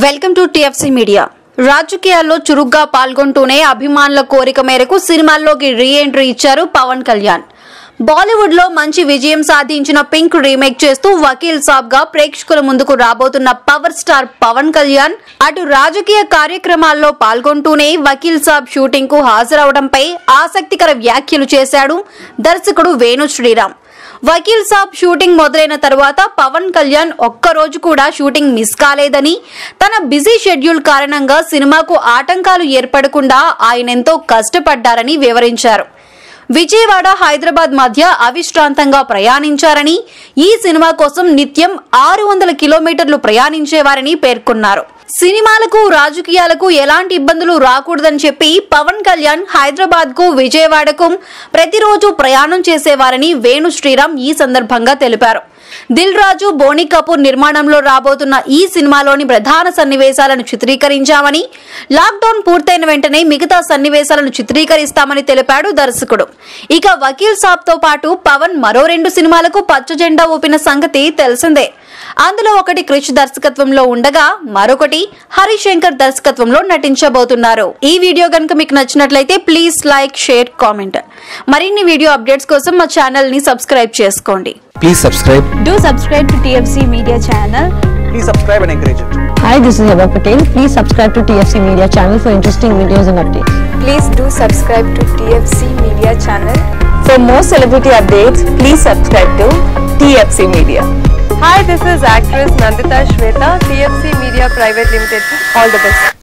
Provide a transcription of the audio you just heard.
Welcome to TFC media రాజకీయాల్లో చురుగ్గా పాల్గొంటూనే అభిమానుల కోరిక మేరకు సినిమాల్లోకి రీ ఎంట్రీ ఇచ్చారు పవన్ కళ్యాణ్ బాలీవుడ్ లో మంచి విజయం సాధించిన పింక్ రీమేక్ చేస్తూ వకీల్ సాబ్ గా ప్రేక్షకుల ముందుకు రాబోతున్న పవర్ స్టార్ పవన్ కళ్యాణ్ అటు రాజకీయ కార్యక్రమాల్లో పాల్గొంటూనే వకీల్ సాబ్ షూటింగ్ కు హాజరవడంపై ఆసక్తికర వ్యాఖ్యలు చేశాడు దర్శకుడు వేణు శ్రీరామ్ వకీల్ సాబ్ షూటింగ్ మొదలైన తరువాత పవన్ కళ్యాణ్ ఒక్క రోజు కూడా షూటింగ్ మిస్ కాలేదని తన బిజీ షెడ్యూల్ కారణంగా సినిమాకు ఆటంకాలు ఏర్పడకుండా ఆయనెంతో కష్టపడ్డారని వివరించారు విజయవాడ హైదరాబాద్ మధ్య అవిశ్రాంతంగా ప్రయాణించారని ఈ సినిమా కోసం నిత్యం ఆరు వందల కిలోమీటర్లు ప్రయాణించేవారని పేర్కొన్నారు సినిమాలకు రాజకీయాలకు ఎలాంటి ఇబ్బందులు రాకూడదని చెప్పి పవన్ కళ్యాణ్ హైదరాబాద్ కు విజయవాడకు ప్రతిరోజు ప్రయాణం చేసేవారని వేణు శ్రీరామ్ ఈ సందర్భంగా తెలిపారు దిల్ రాజు బోని కపూర్ నిర్మాణంలో రాబోతున్న ఈ సినిమాలోని ప్రధాన సన్నివేశాలను చిత్రీకరించామని లాక్డౌన్ పూర్తయిన వెంటనే మిగతా సన్నివేశాలను చిత్రీకరిస్తామని తెలిపాడు దర్శకుడు ఇక వకీల్ సాబ్ తో పాటు పవన్ మరో రెండు సినిమాలకు పచ్చ జెండా ఊపిన సంగతి తెలిసిందే అందులో ఒకటి క్రిష్ దర్శకత్వంలో ఉండగా మరొకటి హరిశంకర్ దర్శకత్వంలో నటించబోతున్నారు ఈ వీడియో కనుక మీకు నచ్చినట్లయితే ప్లీజ్ లైక్ షేర్ కామెంట్ మరిన్ని వీడియో అప్డేట్స్ కోసం మా ఛానల్ ని సబ్స్క్రైబ్ చేసుకోండి Please subscribe. Do subscribe to TFC Media channel. Please subscribe and encourage it. Hi, this is Eva Patel. Please subscribe to TFC Media channel for interesting videos and updates. Please do subscribe to TFC Media channel. For more celebrity updates, please subscribe to TFC Media. Hi, this is actress Nandita Shweta, TFC Media Private Limited. All the best.